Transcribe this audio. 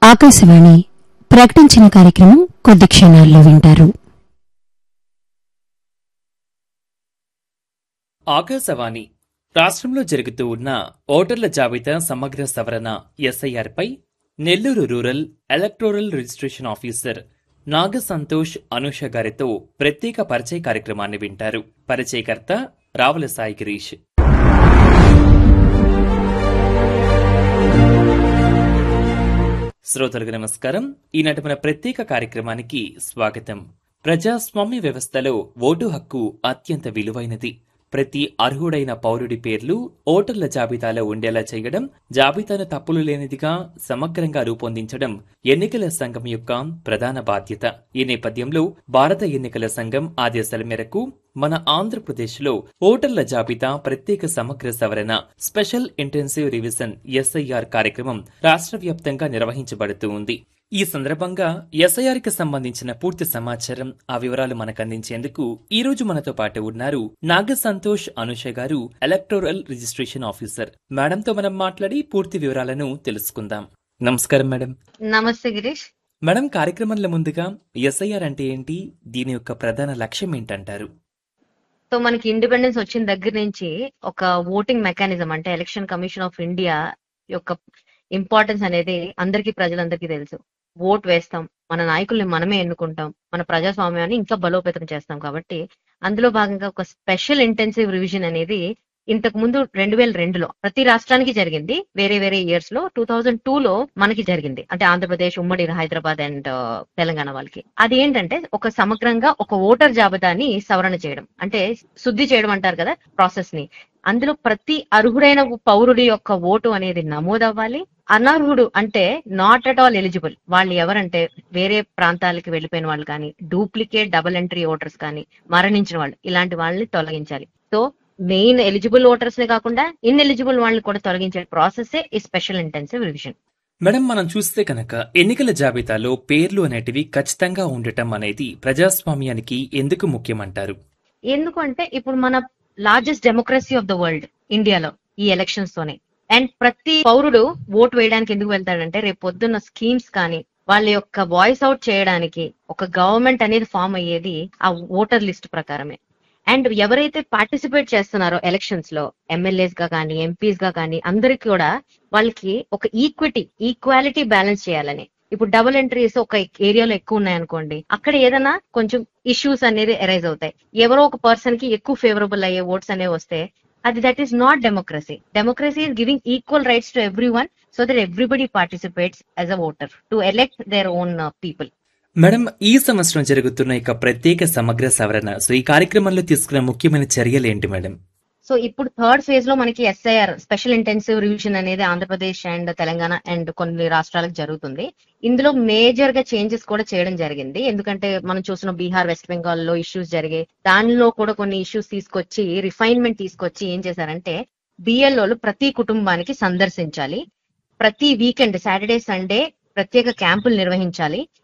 ఆకాశవాణి ప్రకటించిన కార్యక్రమం కొద్ది క్షణాల్లో వింటారు ఆకాశవాణి రాష్ట్రంలో జరుగుతూ ఉన్న ఓటర్ల జాబితా సమగ్ర సవరణ ఎస్ఐఆర్ పై Nellore rural electoral registration officer Naga Santosh Anusha గారితో ప్రత్యేక పరిచయ కార్యక్రమాన్ని వింటారు పరిచయకర్త రావుల సాయి గిరీష్ శ్రోతలకు నమస్కారం ఈనాటి మన ప్రత్యేక కార్యక్రమానికి స్వాగతం ప్రజాస్వామ్య వ్యవస్థలో ఓటు హక్కు అత్యంత విలువైనది ప్రతి అర్హుడైన పౌరుడి పేర్లు ఓటర్ల జాబితాలో ఉండేలా చేయడం జాబితాను తప్పులు లేనిదిగా సమగ్రంగా రూపొందించడం ఎన్నికల సంఘం యొక్క ప్రధాన బాధ్యత ఈ నేపథ్యంలో భారత ఎన్నికల సంఘం ఆదేశాల మేరకు మన ఆంధ్రప్రదేశ్లో ఓటర్ల జాబితా ప్రత్యేక సమగ్ర సవరణ స్పెషల్ ఇంటెన్సివ్ రివిజన్ ఎస్ఐఆర్ కార్యక్రమం రాష్ట్ర వ్యాప్తంగా నిర్వహించబడుతూ ఉంది ఈ సందర్భంగా ఎస్ఐఆర్ కి సంబంధించిన పూర్తి సమాచారం ఆ వివరాలు మనకు అందించేందుకు ఈ రోజు మనతో పాటు ఉన్నారు నాగ సంతోష్ అనుష గారు ఎలక్టోరల్ రిజిస్ట్రేషన్ ఆఫీసర్ మేడంతో మనం మాట్లాడి పూర్తి వివరాలను తెలుసుకుందాం నమస్కారం మేడం నమస్తే గిరీష్ మేడం కార్యక్రమంలో ముందుగా ఎస్ఐఆర్ అంటే ఏంటి దీని యొక్క ప్రధాన లక్ష్యం ఏంటంటారు సో మనకి ఇండిపెండెన్స్ వచ్చిన దగ్గర నుంచి ఒక ఓటింగ్ మెకానిజం అంటే ఎలక్షన్ కమిషన్ ఆఫ్ ఇండియా యొక్క ఇంపార్టెన్స్ అనేది అందరికీ ప్రజలందరికీ తెలుసు ఓట్ వేస్తాం మన నాయకుల్ని మనమే ఎన్నుకుంటాం మన ప్రజాస్వామ్యాన్ని ఇంకా బలోపేతం చేస్తాం కాబట్టి అందులో భాగంగా ఒక స్పెషల్ ఇంటెన్సివ్ రివిజన్ అనేది ఇంతకు ముందు రెండు వేల రెండులో ప్రతి రాష్ట్రానికి జరిగింది వేరే వేరే ఇయర్స్ లో టూ థౌజండ్ టూ లో మనకి జరిగింది అంటే ఆంధ్రప్రదేశ్ ఉమ్మడి హైదరాబాద్ అండ్ తెలంగాణ వాళ్ళకి అది ఏంటంటే ఒక సమగ్రంగా ఒక ఓటర్ జాబితాని సవరణ చేయడం అంటే శుద్ధి చేయడం అంటారు కదా ప్రాసెస్ ని అందులో ప్రతి అర్హుడైన పౌరుడి యొక్క ఓటు అనేది నమోదవ్వాలి అనర్హుడు అంటే నాట్ అట్ ఆల్ ఎలిజిబుల్ వాళ్ళు ఎవరంటే వేరే ప్రాంతాలకి వెళ్ళిపోయిన వాళ్ళు కానీ డూప్లికేట్ డబుల్ ఎంట్రీ ఓటర్స్ కానీ మరణించిన వాళ్ళు ఇలాంటి వాళ్ళని తొలగించాలి సో మెయిన్ ఎలిజిబుల్ ఓటర్స్ నే కాకుండా ఇన్ ఎలిజిబుల్ వాళ్ళని కూడా తొలగించే ప్రాసెస్ ఈ స్పెషల్ ఇంటెన్సివ్ రివిజన్ మేడం మనం చూస్తే కనుక ఎన్నికల జాబితాలో పేర్లు అనేటివి ఖచ్చితంగా ఉండటం అనేది ప్రజాస్వామ్యానికి ఎందుకు ముఖ్యమంటారు ఎందుకంటే ఇప్పుడు మన largest democracy of the world ఇండియాలో ఈ ఎలక్షన్స్ తోనే అండ్ ప్రతి పౌరుడు ఓటు వేయడానికి ఎందుకు వెళ్తాడంటే రేపు పొద్దున్న స్కీమ్స్ కానీ వాళ్ళ యొక్క వాయిస్ అవుట్ చేయడానికి ఒక గవర్నమెంట్ అనేది ఫామ్ అయ్యేది ఆ ఓటర్ లిస్ట్ ప్రకారమే అండ్ ఎవరైతే పార్టిసిపేట్ చేస్తున్నారో ఎలక్షన్స్ లో ఎమ్మెల్యేస్ గా కానీ ఎంపీస్ గా కానీ అందరికి కూడా వాళ్ళకి ఒక ఈక్విటీ ఈక్వాలిటీ బ్యాలెన్స్ చేయాలని ఇప్పుడు డబుల్ ఎంట్రీస్ ఒక ఏరియాలో ఎక్కువ ఉన్నాయనుకోండి అక్కడ ఏదైనా కొంచెం ఇష్యూస్ అనేది అరైజ్ అవుతాయి ఎవరో ఒక పర్సన్ కి ఎక్కువ ఫేవరబుల్ అయ్యే ఓట్స్ అనేవి వస్తే అది that is not democracy democracy is giving equal rights to everyone so that everybody participates as a voter to elect their own people madam ఈ సంవత్సరం జరుగుతున్న ఇక ప్రత్యేక సమగ్ర సవరణ సో ఈ కార్యక్రమంలో తీసుకున్న ముఖ్యమైన చర్యలు ఏంటి మేడం సో ఇప్పుడు థర్డ్ ఫేజ్ లో మనకి ఎస్ఐఆర్ స్పెషల్ ఇంటెన్సివ్ రివిజన్ అనేది ఆంధ్రప్రదేశ్ అండ్ తెలంగాణ అండ్ కొన్ని రాష్ట్రాలకు జరుగుతుంది ఇందులో మేజర్ గా చేంజెస్ కూడా చేయడం జరిగింది ఎందుకంటే మనం చూసిన బీహార్ వెస్ట్ బెంగాల్ లో ఇష్యూస్ జరిగాయి దానిలో కూడా కొన్ని ఇష్యూస్ తీసుకొచ్చి రిఫైన్మెంట్ తీసుకొచ్చి ఏం చేశారంటే బిఎల్ఓలు ప్రతి కుటుంబానికి సందర్శించాలి ప్రతి వీకెండ్ సాటర్డే సండే ప్రత్యేక క్యాంపులు నిర్వహించాలి